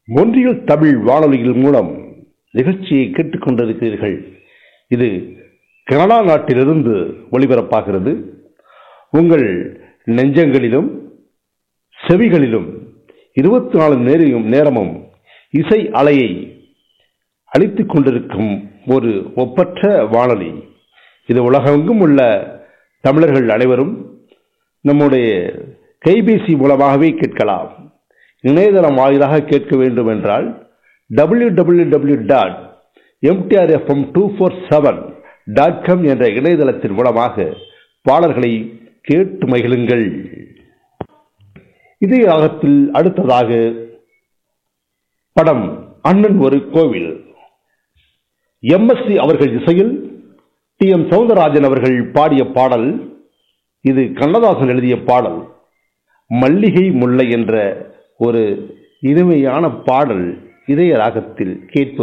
ஒன்றியல் தமிழ் வானொலியில் மூலம் நிகழ்ச்சியை கேட்டுக்கொண்டிருக்கிறீர்கள் இது கனடா நாட்டிலிருந்து ஒளிபரப்பாகிறது உங்கள் நெஞ்சங்களிலும் செவிகளிலும் இருபத்தி நாலு நேரையும் நேரமும் இசை அலையை அளித்துக் கொண்டிருக்கும் ஒரு ஒப்பற்ற வானொலி இது உலகெங்கும் உள்ள தமிழர்கள் அனைவரும் நம்முடைய கைபேசி மூலமாகவே கேட்கலாம் இணையதளம் வாயிலாக கேட்க வேண்டும் என்றால் W W W dot MTRFM two four seven dot com என்ற இணையதளத்தின் மூலமாக பாடல்களை கேட்டு மகிழுங்கள் இதே ராகத்தில் அடுத்ததாக படம் அண்ணன் ஒரு கோவில் எம்எஸ்சி அவர்கள் இசையில் டி எம் சவுந்தரராஜன் அவர்கள் பாடிய பாடல் இது கண்ணதாசன் எழுதிய பாடல் மல்லிகை முல்லை என்ற ஒரு இனிமையான பாடல் இதய ராகத்தில் கேட்போம்